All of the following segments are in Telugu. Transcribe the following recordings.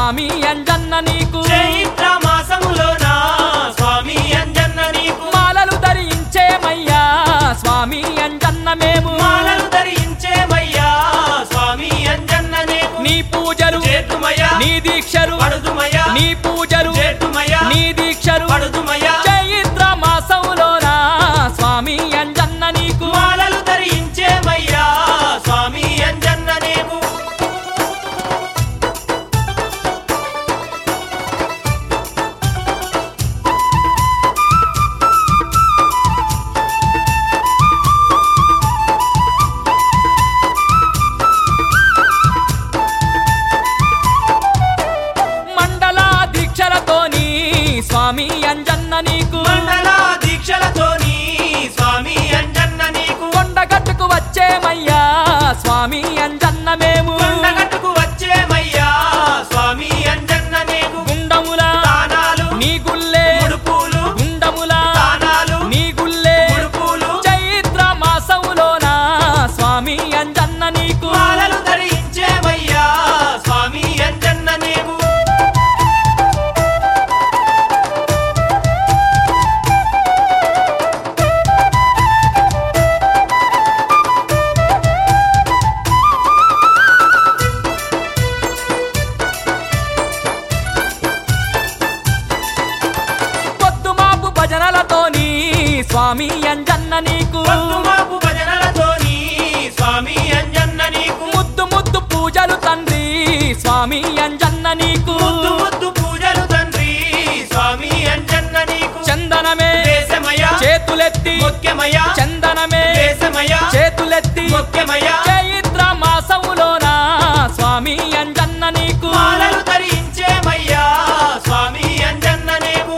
స్వామి అంజన్న నీకు చైత్ర మాసములోన స్వామి అంజన్న నీకు మాలలు ధరించేమయ్యా స్వామి అంజన్న మేము మాలలు ధరించేమయ్యా స్వామి అంజన్న నీకు నీ పూజలు చేతుమయ్యా నీ దీక్షలు పడుదుమయ్యా నీ పూజలు చేతుమయ్యా నీ దీక్షలు పడుదుమయ్యా చైత్ర మాసములోనా స్వామి అంజన్న నీకు మాలలు ధరించేమయ్యా స్వామి అంజన్న నీకు మండల దీక్షలతోని స్వామి అంజన్న నీకు మండల దీక్షలతోని స్వామి అంజన్న నీకు కొండగట్టుకు వచ్చేమయ్యా స్వామి అంజన్న మేము కొండగట్టుకు వచ్చేమయ్యా స్వామి అంజన్న నీకు గుండముల తానాలు నీ గుల్లే ముడుపులు గుండముల తానాలు నీ గుల్లే ముడుపులు చైత్ర మాసములోనా స్వామి అంజన్న నీకు మాలలు ధరించేమయ్యా స్వామి అంజన్న నీకు పొద్దుమాపు భజనలతోని స్వామి అంజన్న నీకు పద్దుమాపు భజనలతోని స్వామి అంజన్న నీకు ముద్దు ముద్దు పూజలు తండ్రి స్వామి అంజన్న నీకు ముద్దు ముద్దు పూజలు తండ్రి స్వామి అంజన్న నీకు చందనమే దేశమయ్యా చేతులెత్తి ముఖ్యమయ్యా చందనమే దేశమయ్యా చేతులెత్తి ముఖ్యమయ్యా చైత్ర మాసములోనా స్వామి అంజన్న నీకు మాలలు ధరించేమయ్యా స్వామి అంజన్న నీకు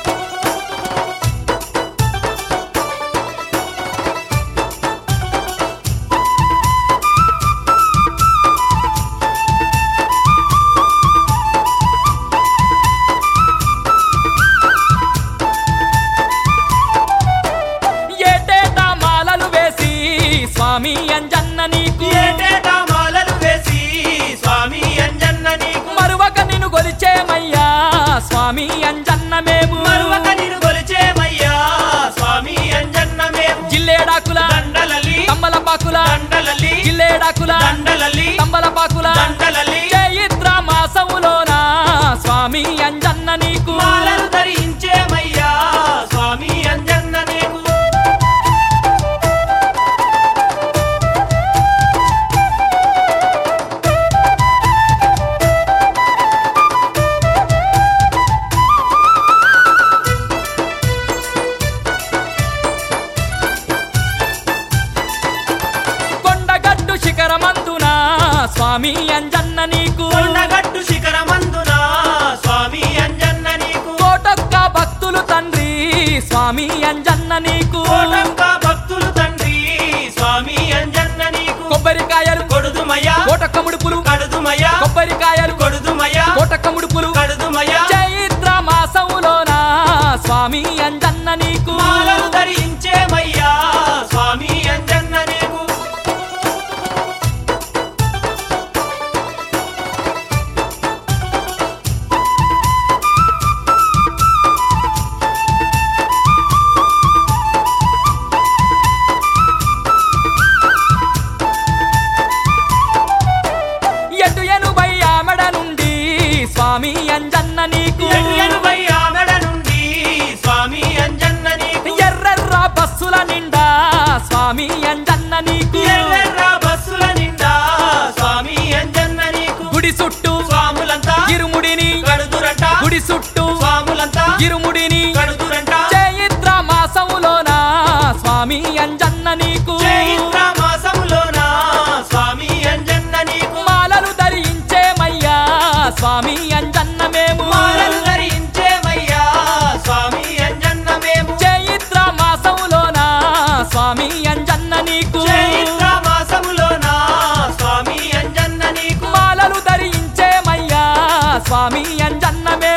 ఏటేటా మాలలు వేసి స్వామి అంజన్న నీకు ఏటేటా మాలలు వేసి స్వామి అంజన్న నీకు మరువక నిన్ను గొలిచేమయ్యా స్వామి అంజన్న మేము మరువక నిన్ను కొలిచేమయ్యా స్వామి అంజన్న మేము జిల్లేడాకుల దండలలి తమ్మలపాకుల దండలలి జిల్లేడాకుల దండలలి తమ్మలపాకుల దండలలి చైత్ర మాసములోనా స్వామి అంజన్న నీకు మాలలు ధరించేమయ్యా స్వామి అంజన్న నీకు కొండగట్టు శిఖరమందున స్వామి అంజన్న నీకు కొండగట్టు శిఖరమందున స్వామి అంజన్న నీకు కోటొక్క భక్తులు తండ్రి స్వామి అంజన్న నీకు కోటంక భక్తులు తండ్రి స్వామి అంజన్న నీకు కొబ్బరికాయలు కొడుదుమయ్యా కోటొక్క ముడుపులు కడుదుమయ్యా కొబ్బరికాయలు కొడుదుమయ్యా కోటొక్క ముడుపులు కడుదుమయ్యా చైత్ర మాసములోనా స్వామి అంజన్న నీకు మాలలు ధరించేమయ్యా స్వామి అంజన్న నీకు ఎటు ఎనుభై ఆమెడ నుండి స్వామి అంజన్న నీకు ఎనభై ఆమెడ నుండి స్వామి అంజన్న నీకు ఎర్రెర్ర బస్సుల నిండా స్వామి అంజన్న నీకు ఎర్రెర్ర బస్సుల నిండా స్వామి అంజన్న నీకు గుడి చుట్టూ స్వాములంతా ఇరుముడిని కడుదురంట గుడి చుట్టూ స్వాములంతా ఇరుముడిని కడుదురంట చైత్ర మాసములోనా స్వామి అంజన్న నీకు చైత్ర మాసములోన స్వామి అంజన్న నీకు మాలలు ధరించేమయ్యా స్వామి అంజన్న మేము మాలలు ధరించేమయ్యా స్వామి అంజన్న మేము చైత్ర మాసములోనా స్వామి అంజన్న నీకు చైత్ర మాసములోన స్వామి అంజన్న నీకు మాలలు ధరించేమయ్యా స్వామి అంజన్న మేము